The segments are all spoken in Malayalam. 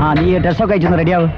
ആ നീ ഡ്രസ്സൊക്കെ അയച്ചൊന്ന് റെഡിയാവും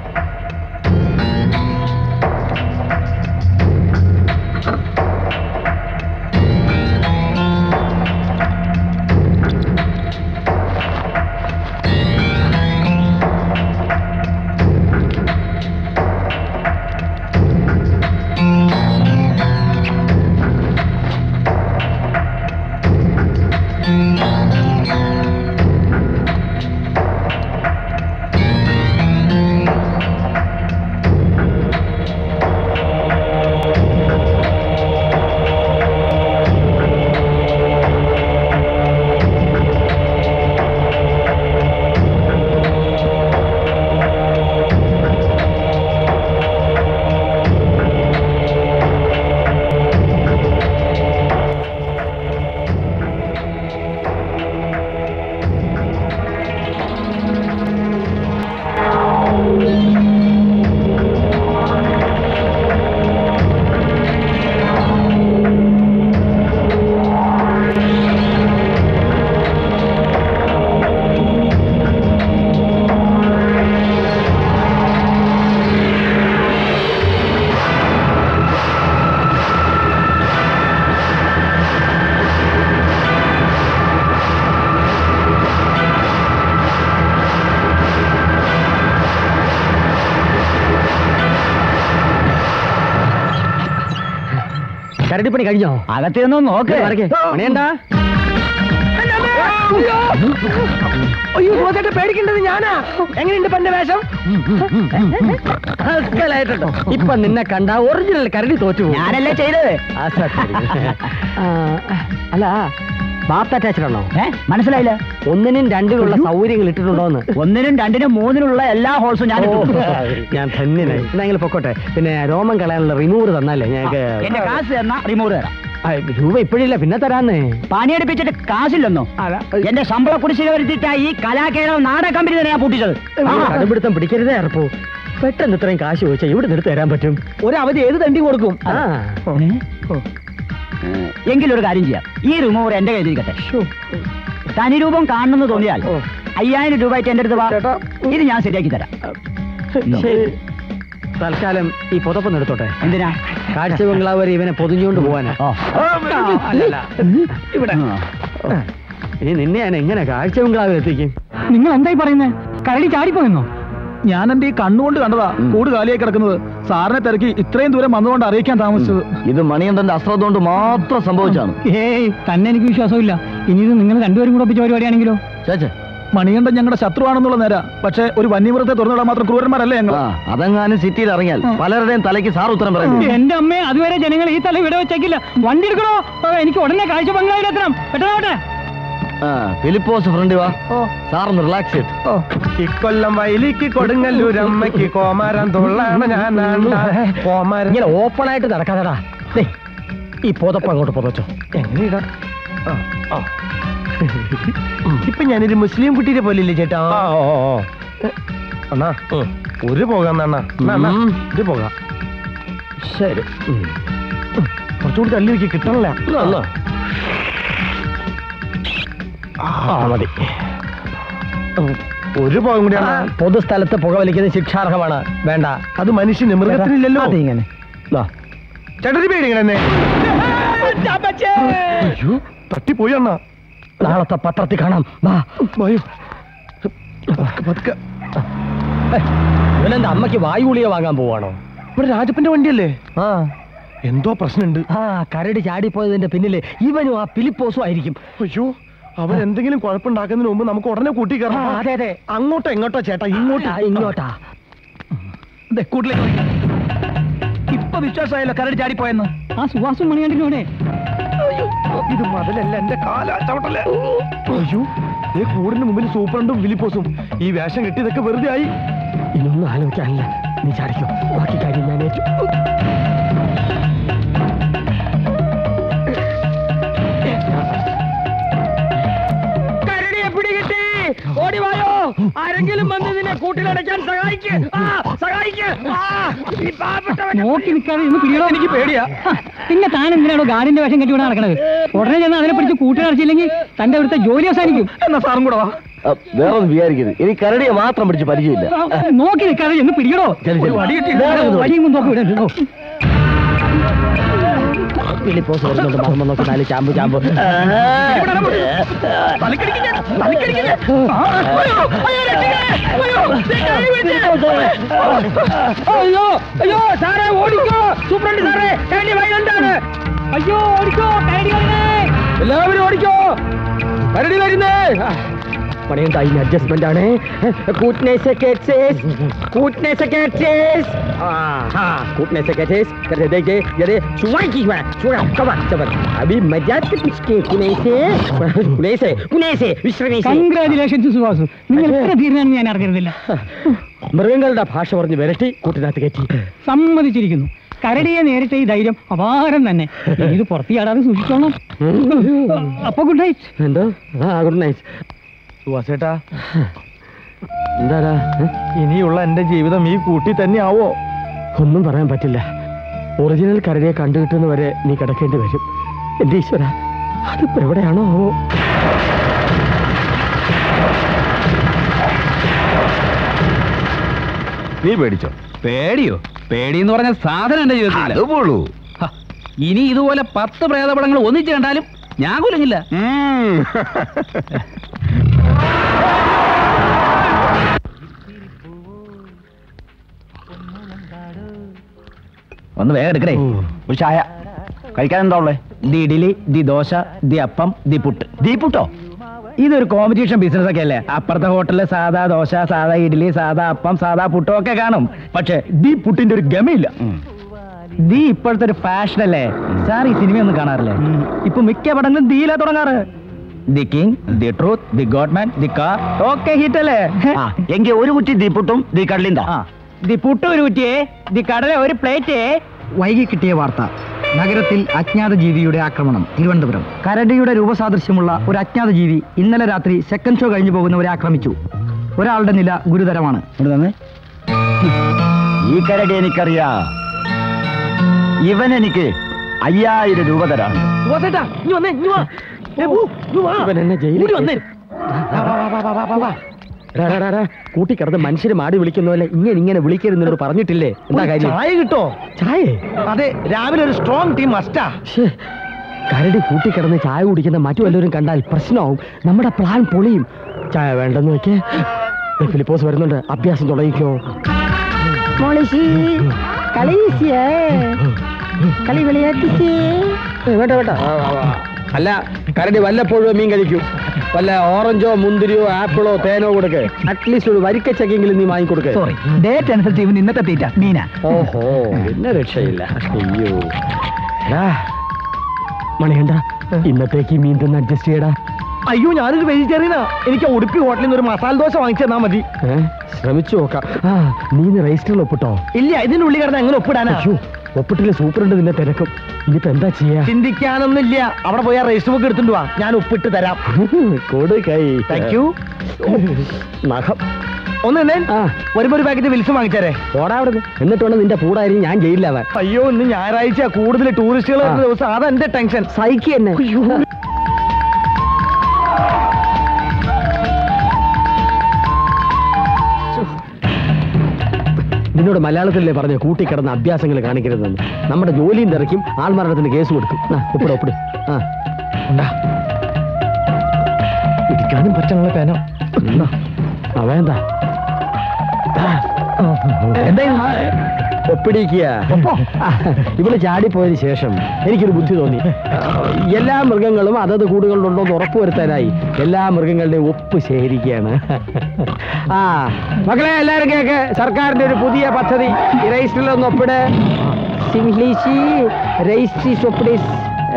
കരടിപ്പണി കഴിഞ്ഞോ അകത്ത് നിന്ന് നോക്ക് പണിയണ്ട അയ്യോ നോക്കട്ടെ പേടിക്കേണ്ടത് ഞാനാ എങ്ങനെയുണ്ട് പന്റെ വേഷം അസലായിട്ടുണ്ട്. ഇപ്പൊ നിന്നെ കണ്ട ഒറിജിനൽ കരടി തോറ്റു പോകും. ഞാനല്ലേ ചെയ്തത് ആ, സത്യം. ആ, അല്ല ബാത്ത് അറ്റാച്ച്ഡ് ആണോ ഏ മനസ്സിലായില്ല ഒന്നിനും രണ്ടിനുള്ള സൗകര്യങ്ങൾ ഇട്ടിട്ടുണ്ടോന്ന് ഒന്നിനും രണ്ടിനും മൂന്നിനുള്ള എല്ലാ ഹോൾസും ഞാൻ ഓ, ഇട്ടിട്ടുണ്ട്. ഞാൻ ധന്യനായി എന്നെങ്കിലും പൊക്കോട്ടെ പിന്നെ രോമം കളയാനുള്ള റിമൂവർ തന്നാലേ ഞങ്ങൾക്ക് എന്റെ കാശ് തന്നാ റിമൂവ് തരാം ആ, രൂപ ഇപ്പോഴില്ല പിന്നെ തരാന്നേ പണിയെടുപ്പിച്ചിട്ട് കാശില്ലെന്നോ അതാ. എന്റെ ശമ്പള കുടിശ്ശിക വരുത്തിയിട്ടാ ഈ കലാകേരളം നാടക കമ്പനി തന്നെ ഞാൻ പൂട്ടിച്ചത് ആ, കടുംപിടുത്തം പിടിക്കരുതേ അറപ്പോ പെട്ടെന്ന് ഇത്രയും കാശ് ചോദിച്ചാൽ ഇവിടെ നിർത്തി തരാൻ പറ്റും ഒരു അവധി ഏത് തണ്ടി കൊടുക്കും ആ എങ്കിലൊരു കാര്യം ചെയ്യാം ഈ റിമൂവർ എന്റെ കയ്യിലിരിക്കട്ടെ തനി രൂപം കാണണമെന്ന് തോന്നിയാൽ ഓ. അയ്യായിരം രൂപ ആയിട്ട് എന്റെ അടുത്ത് വാ ചേട്ടാ. ഇത് ഞാൻ ശരിയാക്കി തരാം ശരി തൽക്കാലം ഈ പുതപ്പൊന്ന് എടുത്തോട്ടെ എന്തിനാ കാഴ്ച ബംഗ്ലാവ് വരെ ഇവനെ പൊതിഞ്ഞുകൊണ്ട് പോവാനാ ഓ. അല്ലല്ല ഇവിടെ ഇനി നിന്നെ ഞാൻ എങ്ങനെ കാഴ്ച ബംഗ്ലാവിൽ എത്തിക്കും നിങ്ങൾ എന്തായി പറയുന്നത് കരടി ചാടിപ്പോയെന്നോ ഞാൻ എന്റെ ഈ കണ്ണുകൊണ്ട് കണ്ടതാ കൂട് കാലിയായി കിടക്കുന്നത് സാറിനെ തിരക്കി ഇത്രയും ദൂരം വന്നുകൊണ്ട് അറിയിക്കാൻ താമസിച്ചത് ഇത് മണിയന്തന്റെ അശ്രദ്ധ കൊണ്ട് മാത്രം സംഭവിച്ചാണ് ഏയ് തന്നെ എനിക്ക് വിശ്വാസമില്ല ഇനി ഇത് നിങ്ങൾ രണ്ടുപേരും കൂടെ ഒപ്പിച്ച പരിപാടിയാണെങ്കിലോ ചേച്ചേ മണികണ്ഠൻ ഞങ്ങളുടെ ശത്രുവാണെന്നുള്ള നേരാ പക്ഷെ ഒരു വന്യമൃഗത്തെ തുറന്നിടാൻ മാത്രം ക്രൂരന്മാരല്ലേ ഞങ്ങൾ ആ അതെങ്ങാനും സിറ്റിയിൽ ഇറങ്ങിയാൽ പലരുടെയും തലയ്ക്ക് സാർ ഉത്തരം പറയും എന്റെ അമ്മേ അതുവരെ ജനങ്ങൾ ഈ തല ഇവിടെ വെച്ചേക്കില്ല വണ്ടി എടുക്കണോ ഓ, എനിക്ക് ഉടനെ കാഴ്ച ബംഗ്ലാവിലെത്തണം പെട്ടെന്നോട്ടെ ആ ഫിലിപ്പോസ് ഫ്രണ്ട് വാ സാറൊന്ന് റിലാക്സ് ചെയ്ത് ഇക്കൊല്ലം വയലിക്ക് കൊടുങ്ങല്ലൂരമ്മയ്ക്ക് കോമാരം തൊള്ളാണ് ഞാൻ കോമാരം ഇങ്ങനെ ഓപ്പൺ ആയിട്ട് നടക്കാതെടാ ദേ, ഈ പുതപ്പ് അങ്ങോട്ട് പുതച്ചോ എങ്ങനെയാ ഇപ്പൊ ഞാനൊരു മുസ്ലിം കുട്ടീനെ പോലില്ലേ ചേട്ടാ അണ്ണാ ഒരു പോകാം അണ്ണാ അണ്ണാ, അണ്ണാ, ഉം. ഒരു പോകാം ശരി ഉം. കുറച്ചുകൂടി തള്ളി വെക്ക് കിട്ടണില്ല എന്നാ? ആ മതി ഒരു പോകാൻ കൂടി അണ്ണാ. പൊതുസ്ഥലത്ത് പുകവലിക്കുന്നത് ശിക്ഷാർഹമാണ് വേണ്ട അത് മനുഷ്യന് മൃഗത്തിനില്ലല്ലോ അതിങ്ങനെ ദാ. ചേട്ടന് പേടിങ്ങനെ അയ്യോ തട്ടിപ്പോയി അണ്ണാ നാളത്തെ പത്രത്തിൽ കാണാം വാ വായോ പതുക്കെ ഏ, ഇവനെന്താ അമ്മയ്ക്ക് വായു ഗുളിക വാങ്ങാൻ പോവാണോ ഇവിടെ രാജപ്പന്റെ വണ്ടിയല്ലേ ആ എന്തോ പ്രശ്നമുണ്ട് ആ കരടി ചാടിപ്പോയതിന്റെ പിന്നില് ഇവനും ആ ഫിലിപ്പോസും ആയിരിക്കും അയ്യോ അവൻ എന്തെങ്കിലും കുഴപ്പമുണ്ടാക്കുന്നതിന് മുമ്പ് നമുക്ക് ഉടനെ കൂട്ടി ആ, കയറണം അതെ അതെ അങ്ങോട്ടോ എങ്ങോട്ടോ ചേട്ടാ ഇങ്ങോട്ട് ആ, ഇങ്ങോട്ടാ ദേ, കൂട്ടിലേക്ക് വിളിക്കാം. ഇപ്പൊ വിശ്വാസമായല്ലോ കരടി ചാടിപ്പോയെന്ന് ആ സുവാസും മണികണ്ഠനോടെ ഇത് മതിലല്ല എന്റെ കാല ചവിട്ടല്ലേ അയ്യോ ദേ കൂടിന് മുമ്പിൽ സൂപ്രണ്ടും ഫിലിപ്പോസും ഈ വേഷം കെട്ടി ഇതൊക്കെ വെറുതെ ആയി ഇനൊന്നും ആലോചിക്കാനില്ല നീ ചാടിക്കോ ബാക്കി കാര്യം ഞാൻ ഏറ്റു കരടിയെ പിടികിട്ടി ഓടിവായോ ആരെങ്കിലും വന്ന് ഇതിനെ കൂട്ടിലടയ്ക്കാൻ സഹായിക്ക് ആ, സഹായിക്ക് ആ, ഈ പാവപ്പെട്ടവൻ നോക്കി നിൽക്കാതെ ഇന്ന് പിടികളോ എനിക്ക് പേടിയാ പിന്നെ താൻ എന്തിനാണോ ഗാർഡിന്റെ വേഷം കെട്ടി ഇവിടെ നടക്കണത് ഉടനെ ചെന്ന് അതിനെ പിടിച്ച് കൂട്ടി നടച്ചില്ലെങ്കിൽ തന്റെ അവിടുത്തെ ജോലി അവസാനിക്കും എന്നാ സാറും കൂടെ വാ അ, വേറെ ഒന്നും വിചാരിക്കരുത് എനിക്ക് കരടിയെ മാത്രം പിടിച്ച് പരിചയമില്ല ആ, നോക്കി നിൽക്കാതെ എന്ന് പിടിക്കണോ ശരി, ശരി. വടി കിട്ടി വേറെ ഒന്ന് വടിയും കൊണ്ട് നോക്കി വിടല്ലോ ഫിലിപ്പോസ് വരുന്നുണ്ട് മഹമ്മ നോക്കി നാല് ചാമ്പ് ചാമ്പ് അയ്യോ അയ്യോ സാറേ ഓടിക്കോ സൂപ്രണ്ട് സാറേ കരടി വൈകുണ്ടാണ് അയ്യോ ഓടിക്കോ കരടി വരണേ എല്ലാവരും ഓടിക്കോ കരടി വരുന്നേ പണിയുണ്ടായി അഡ്ജസ്റ്റ്മെന്റ് ആണ് കൂട്ട്നേസ് കേച്ചേസ് കൂട്ട്നേസ് കേച്ചേസ് കൂട്ട്നേस कैचेस कर देखिए ये चुआ की हुआ चुआ कब चबर अभी मजाक के पिछके कुने से कुने से कुने से विश्रमी से കൺഗ്രാചുലേഷൻസ് സുഹാസു നിങ്ങൾ എത്ര ധീരനാണെന്ന് ഞാൻ അറിഞ്ഞിരുന്നില്ല മൃഗങ്ങളുടെ ഭാഷ പറഞ്ഞ് വിരട്ടി കൂട്ടിനകത്ത് കയറ്റി സമ്മതിച്ചിരിക്കുന്നു കരടിയെ നേരിട്ട ഈ ധൈര്യം അപാരം തന്നെ ഇനി ഇത് പുറത്ത് ചാടാതെ സൂക്ഷിച്ചോണം അപ്പൊ ഗുഡ് നൈറ്റ് എന്തോ ആ ഗുഡ് നൈറ്റ് സുവാസേട്ടാ എന്താടാ ഏ? ഇനിയുള്ള എന്റെ ജീവിതം ഈ കൂട്ടി തന്നെ ആവോ ഒന്നും പറയാൻ പറ്റില്ല ഒറിജിനൽ കരടിയെ കണ്ടുകിട്ടുന്നവരെ നീ കിടക്കേണ്ടി വരും എന്റെ ഈശ്വര അതിപ്പോ എവിടെയാണോ ആവോ നീ പേടിച്ചോ പേടിയോ പേടി എന്ന് പറഞ്ഞ സാധനം എന്റെ ജീവിതത്തിൽ അതുപോളൂ ഇനി ഇതുപോലെ പത്ത് പ്രേതപടങ്ങൾ ഒന്നിച്ച് കണ്ടാലും ഞാൻ കുലുങ്ങില്ല ഒന്ന് വേഗം എടുക്കണേ ഒരു ചായ കഴിക്കാൻ എന്താ ഉള്ളേ the idli the dosa the appam the puttu the പുട്ടോ ഇതൊരു കോമ്പറ്റീഷൻ ബിസിനസ് ഒക്കെ അല്ലേ അപ്പുറത്തെ ഹോട്ടലിൽ സാധാ ദോശ സാധാ ഇഡ്ഡലി സാധാ അപ്പം സാധാ പുട്ടോ ഒക്കെ കാണും പക്ഷെ ദി പുട്ടിന്റെ ഒരു ഗമയില്ല ദി ഇപ്പോഴത്തെ ഒരു ഫാഷൻ അല്ലേ സാർ ഈ സിനിമയൊന്നും കാണാറില്ലേ ഇപ്പൊ മിക്ക പടങ്ങളും ദീല തുടങ്ങാറ് the king the truth the godman the car ഒക്കെ ഹിറ്റ് അല്ലേ എങ്കിൽ ഒരു കുറ്റി ദീപുട്ടും ദീ കടലിന്താ ആ ദി പുട്ട് ഒരു കുറ്റിയെ ദി കടല ഒരു പ്ലേറ്റ് വൈകി കിട്ടിയ വാർത്ത നഗരത്തിൽ അജ്ഞാത ജീവിയുടെ ആക്രമണം തിരുവനന്തപുരം കരടിയുടെ രൂപസാദൃശ്യമുള്ള ഒരു അജ്ഞാത ജീവി ഇന്നലെ രാത്രി സെക്കൻഡ് ഷോ കഴിഞ്ഞു പോകുന്നവരെ ആക്രമിച്ചു ഒരാളുടെ നില ഗുരുതരമാണ് ഇവിടെ തന്നെ ഈ കരടി എനിക്കറിയാ ഇവൻ എനിക്ക് അയ്യായിരം രൂപ തരാണ് സുവാസേട്ടാ ഇനി വന്നേ ഇനി വാ ഏ, പോ, ഇങ്ങ് വാ. ഇവൻ എന്നെ ജയിലിൽ കൂടി വന്നേ വാ, വാ, വാ, വാ, വാ, വാ, വാ. ഡാ, ഡാ, ഡാ, ഡാ. കൂട്ടി കിടന്ന് മനുഷ്യര് മാടി വിളിക്കുന്ന പോലെ ഇങ്ങനെ ഇങ്ങനെ വിളിക്കരുത് എന്നോട് പറഞ്ഞിട്ടില്ലേ എന്താ കാര്യം ചായ കിട്ടോ ചായ അതെ രാവിലെ ഒരു സ്ട്രോങ് ടീം മസ്റ്റാ കരടി കൂട്ടി കിടന്ന് ചായ കുടിക്കുന്ന മറ്റു വല്ലവരും കണ്ടാൽ പ്രശ്നമാവും നമ്മുടെ പ്ലാൻ പൊളിയും ചായ വേണ്ടെന്ന് വെക്കേ ദേ, ഫിലിപ്പോസ് വരുന്നുണ്ട് അഭ്യാസം തുടങ്ങിക്കോ ഏ, വേണ്ട വേണ്ട ആ, ആ, ആ. അല്ല കരടി വല്ലപ്പോഴും മീൻ കഴിക്കൂ വല്ല ഓറഞ്ചോ മുന്തിരിയോ ആപ്പിളോ തേനോ കൊടുക്ക് അറ്റ്ലീസ്റ്റ് ഒരു വരിക്കച്ചക്കെങ്കിലും നീ വാങ്ങിക്കൊടുക്ക് സോറി ഡേറ്റ് അനുസരിച്ച് ഇവൻ ഇന്നത്തെ തീറ്റ മീന ഓഹോ പിന്നെ രക്ഷയില്ല അയ്യോ എടാ, മണികണ്ട ഇന്നത്തേക്ക് ഈ മീൻ തന്നെ അഡ്ജസ്റ്റ് ചെയ്യടാ അയ്യോ ഞാനൊരു വെജിറ്റേറിയനാ എനിക്ക് ആ ഉടുപ്പി ഹോട്ടലിൽ നിന്ന് ഒരു മസാല ദോശ വാങ്ങിച്ചു തന്നാ മതി ഏ? ശ്രമിച്ചു നോക്കാം ആ നീ രജിസ്റ്ററിൽ ഒപ്പിട്ടോ ഇല്ല ഇതിനുള്ളിൽ കിടന്ന് എങ്ങനെ ഒപ്പിടാനാ അയ്യോ ഒപ്പിട്ടില്ല സൂപ്പറുണ്ട് നിന്നെ തിരക്കും ഇനിയിപ്പോ എന്താ ചെയ്യാ ചിന്തിക്കാനൊന്നുമില്ല അവിടെ പോയി ആ രജിസ്റ്റർ ബുക്ക് എടുത്തിട്ട് വാ ഞാൻ ഒപ്പിട്ട് തരാം കൊടു കൈ താങ്ക് യു നഖം ഒന്ന് തന്നെ ആ വരുമ്പോ ഒരു പാക്കറ്റ് വിൽസ് വാങ്ങിച്ചേരെ ഓടാ അവിടെ എന്നിട്ട് വേണം നിന്റെ കൂടായിരിക്കും ഞാൻ ജയിലിലാവാൻ അയ്യോ ഇന്ന് ഞായറാഴ്ച കൂടുതൽ ടൂറിസ്റ്റുകൾ വരുന്ന ആ. ദിവസം അതാ എന്റെ ടെൻഷൻ സൈക്കി തന്നെ നിന്നോട് മലയാളത്തിലല്ലേ പറഞ്ഞ കൂട്ടിക്കിടന്ന അഭ്യാസങ്ങൾ കാണിക്കരുതെന്ന് നമ്മുടെ ജോലിയും തിരക്കും ആൾമരണത്തിന് കേസ് കൊടുക്കും നാ, ഒപ്പിട് ഒപ്പിട് ആ ഉണ്ടാ ഇരിക്കാനും പറ്റുള്ള പേനോ എന്നാ, ആ വേണ്ട ഒപ്പിടിക്കുക ഇവള് ചാടിപ്പോയതിനു ശേഷം എനിക്കൊരു ബുദ്ധി തോന്നി എല്ലാ മൃഗങ്ങളും അതത് കൂടുകളിലുണ്ടോ എന്ന് ഉറപ്പുവരുത്താനായി എല്ലാ മൃഗങ്ങളുടെയും ഒപ്പ് ശേഖരിക്കുകയാണ് ആ മക്കളെ എല്ലാവരും കേക്ക് സർക്കാരിന്റെ ഒരു പുതിയ പദ്ധതി ഈ രജിസ്റ്ററിൽ ഒന്ന് ഒപ്പിട് സിംഗ്ലീഷി രജിസ്ട്രി ഒപ്പിടിസ്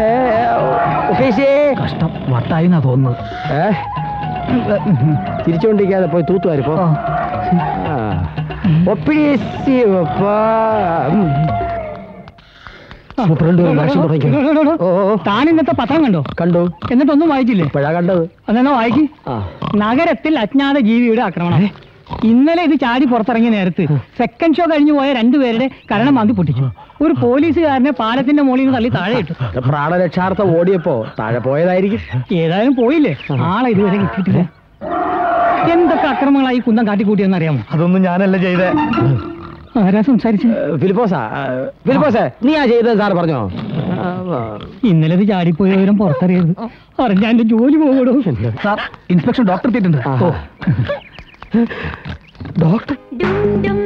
കഷ്ടം വട്ടായി എന്നാ തോന്നുന്നത് തിരിച്ചുകൊണ്ടിരിക്കാതെ പോയി തൂത്തുവാരിപ്പോ ആ. ഒപ്പിടിസി ഒപ്പാ. ഉം. സൂപ്രണ്ട് ഒരു ഭാഷ തുടങ്ങിക്കോ. ഓ ഓ, താൻ ഇന്നത്തെ പത്രം കണ്ടോ കണ്ടു എന്നിട്ടൊന്നും വായിച്ചില്ലേ ഇപ്പോഴാ കണ്ടത് അതെന്നാ വായിക്ക് ആ നഗരത്തിൽ അജ്ഞാത ജീവിയുടെ ആക്രമണം ഇന്നലെ ഇത് ചാടി പുറത്തിറങ്ങിയ നേരത്ത് സെക്കൻഡ് ഷോ കഴിഞ്ഞു പോയ രണ്ടുപേരുടെ കരണം മാന്തി പൊട്ടിച്ചു ഒരു പോലീസുകാരനെ പാലത്തിന്റെ മുകളിൽ നിന്ന് തള്ളി താഴെ ഇട്ടു ഇത് പ്രാണരക്ഷാർത്ഥം ഓടിയപ്പോ താഴെ പോയതായിരിക്കും ഏതായാലും പോയില്ലേ ആളെ ഇതുവരെ കിട്ടിയിട്ടില്ല എന്തൊക്കെ അക്രമങ്ങളായി ഈ കുന്തം കാട്ടിക്കൂട്ടിയെന്ന് അറിയാമോ അതൊന്നും ഞാനല്ല ചെയ്തേ ആരാ സംസാരിച്ചു ഫിലിപ്പോസാ ആ, ഫിലിപ്പോസേ നീ ആ ചെയ്തത് സാർ പറഞ്ഞോ ആ, ആ. ഇന്നലെ ഇത് ചാടിപ്പോയ വിവരം പുറത്തറിയരുത് അറിഞ്ഞാ എന്റെ ജോലി പോകടോ സാർ ഇൻസ്പെക്ഷൻ ഡോക്ടർ എത്തിയിട്ടുണ്ട് ആ. ഡോക്ടർ ഡും ഡും